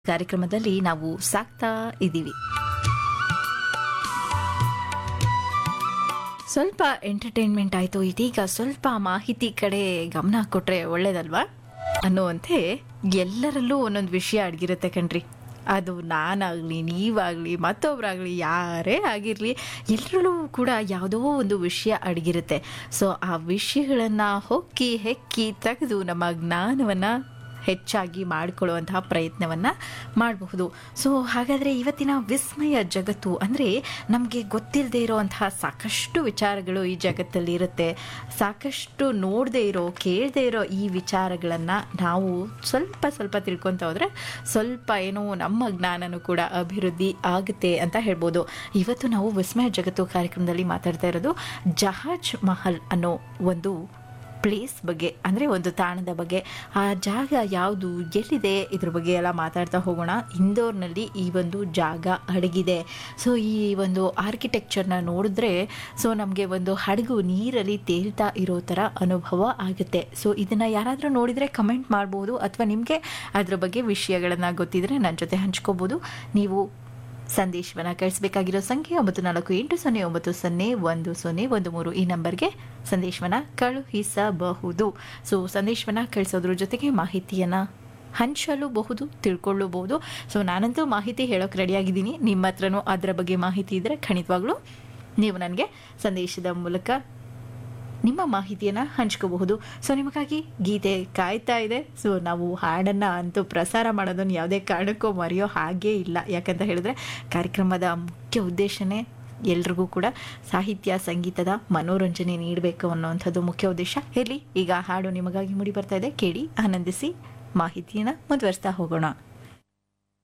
ಕಾರ್ಯಕ್ರಮದಲ್ಲಿ ನಾವು ಸಾಕ್ತಾ ಇದ್ದೀವಿ ಸ್ವಲ್ಪ ಎಂಟರ್ಟೈನ್ಮೆಂಟ್ ಆಯಿತು ಇದೀಗ ಸ್ವಲ್ಪ ಮಾಹಿತಿ ಕಡೆ ಗಮನ ಕೊಟ್ರೆ ಒಳ್ಳೇದಲ್ವಾ ಅನ್ನುವಂತೆ ಎಲ್ಲರಲ್ಲೂ ಒಂದೊಂದು ವಿಷಯ ಅಡಗಿರುತ್ತೆ ಕಣ್ರಿ ಅದು ನಾನಾಗಲಿ ನೀವಾಗಲಿ ಮತ್ತೊಬ್ಬರಾಗಲಿ ಯಾರೇ ಆಗಿರಲಿ ಎಲ್ಲರಲ್ಲೂ ಕೂಡ ಯಾವುದೋ ಒಂದು ವಿಷಯ ಅಡಗಿರುತ್ತೆ ಸೊ ಆ ವಿಷಯಗಳನ್ನು ಹೊಕ್ಕಿ ಹೆಕ್ಕಿ ತೆಗೆದು ನಮ್ಮ ಜ್ಞಾನವನ್ನು ಹೆಚ್ಚಾಗಿ ಮಾಡಿಕೊಳ್ಳುವಂತಹ ಪ್ರಯತ್ನವನ್ನು ಮಾಡಬಹುದು ಸೊ ಹಾಗಾದರೆ ಇವತ್ತಿನ ವಿಸ್ಮಯ ಜಗತ್ತು ಅಂದರೆ ನಮಗೆ ಗೊತ್ತಿಲ್ಲದೆ ಇರೋವಂತಹ ಸಾಕಷ್ಟು ವಿಚಾರಗಳು ಈ ಜಗತ್ತಲ್ಲಿ ಇರುತ್ತೆ ಸಾಕಷ್ಟು ನೋಡದೇ ಇರೋ ಕೇಳದೇ ಇರೋ ಈ ವಿಚಾರಗಳನ್ನು ನಾವು ಸ್ವಲ್ಪ ಸ್ವಲ್ಪ ತಿಳ್ಕೊತ ಹೋದರೆ ಸ್ವಲ್ಪ ಏನೋ ನಮ್ಮ ಜ್ಞಾನನೂ ಕೂಡ ಅಭಿವೃದ್ಧಿ ಆಗುತ್ತೆ ಅಂತ ಹೇಳ್ಬೋದು ಇವತ್ತು ನಾವು ವಿಸ್ಮಯ ಜಗತ್ತು ಕಾರ್ಯಕ್ರಮದಲ್ಲಿ ಮಾತಾಡ್ತಾ ಇರೋದು ಜಹಾಜ್ ಮಹಲ್ ಅನ್ನೋ ಒಂದು ಪ್ಲೇಸ್ ಬಗ್ಗೆ ಅಂದರೆ ಒಂದು ತಾಣದ ಬಗ್ಗೆ ಆ ಜಾಗ ಯಾವುದು ಎಲ್ಲಿದೆ ಇದ್ರ ಬಗ್ಗೆ ಎಲ್ಲ ಮಾತಾಡ್ತಾ ಹೋಗೋಣ ಇಂದೋರ್ನಲ್ಲಿ ಈ ಒಂದು ಜಾಗ ಅಡಗಿದೆ ಸೊ ಈ ಒಂದು ಆರ್ಕಿಟೆಕ್ಚರ್ನ ನೋಡಿದ್ರೆ ಸೊ ನಮಗೆ ಒಂದು ಹಡಗು ನೀರಲ್ಲಿ ತೇಲ್ತಾ ಇರೋ ಥರ ಅನುಭವ ಆಗುತ್ತೆ ಸೊ ಇದನ್ನು ಯಾರಾದರೂ ನೋಡಿದರೆ ಕಮೆಂಟ್ ಮಾಡ್ಬೋದು ಅಥವಾ ನಿಮಗೆ ಅದ್ರ ಬಗ್ಗೆ ವಿಷಯಗಳನ್ನು ಗೊತ್ತಿದ್ರೆ ನನ್ನ ಜೊತೆ ಹಂಚ್ಕೋಬೋದು ನೀವು ಸಂದೇಶವನ್ನು ಕಳಿಸಬೇಕಾಗಿರೋ ಸಂಖ್ಯೆ ಒಂಬತ್ತು ನಾಲ್ಕು ಎಂಟು ಸೊನ್ನೆ ಒಂಬತ್ತು ಸೊನ್ನೆ ಒಂದು ಸೊನ್ನೆ ಒಂದು ಮೂರು ಈ ನಂಬರ್ಗೆ ಸಂದೇಶವನ್ನು ಕಳುಹಿಸಬಹುದು ಸೊ ಸಂದೇಶವನ್ನು ಕಳಿಸೋದ್ರ ಜೊತೆಗೆ ಮಾಹಿತಿಯನ್ನು ಹಂಚಲೂಬಹುದು ತಿಳ್ಕೊಳ್ಳಬಹುದು ಸೊ ನಾನಂತೂ ಮಾಹಿತಿ ಹೇಳೋಕೆ ರೆಡಿಯಾಗಿದ್ದೀನಿ ನಿಮ್ಮ ಹತ್ರನೂ ಅದರ ಬಗ್ಗೆ ಮಾಹಿತಿ ಇದ್ದರೆ ಖಂಡಿತವಾಗ್ಲೂ ನೀವು ನನಗೆ ಸಂದೇಶದ ಮೂಲಕ ನಿಮ್ಮ ಮಾಹಿತಿಯನ್ನು ಹಂಚ್ಕೋಬಹುದು ಸೊ ನಿಮಗಾಗಿ ಗೀತೆ ಕಾಯ್ತಾ ಇದೆ ಸೊ ನಾವು ಹಾಡನ್ನು ಅಂತೂ ಪ್ರಸಾರ ಮಾಡೋದನ್ನು ಯಾವುದೇ ಕಾರಣಕ್ಕೂ ಮರೆಯೋ ಹಾಗೇ ಇಲ್ಲ ಯಾಕಂತ ಹೇಳಿದ್ರೆ ಕಾರ್ಯಕ್ರಮದ ಮುಖ್ಯ ಉದ್ದೇಶನೇ ಎಲ್ರಿಗೂ ಕೂಡ ಸಾಹಿತ್ಯ ಸಂಗೀತದ ಮನೋರಂಜನೆ ನೀಡಬೇಕು ಅನ್ನೋವಂಥದ್ದು ಮುಖ್ಯ ಉದ್ದೇಶ ಇರಲಿ ಈಗ ಹಾಡು ನಿಮಗಾಗಿ ಮೂಡಿ ಬರ್ತಾ ಇದೆ ಕೇಳಿ ಆನಂದಿಸಿ ಮಾಹಿತಿಯನ್ನು ಮುಂದುವರಿಸ್ತಾ ಹೋಗೋಣ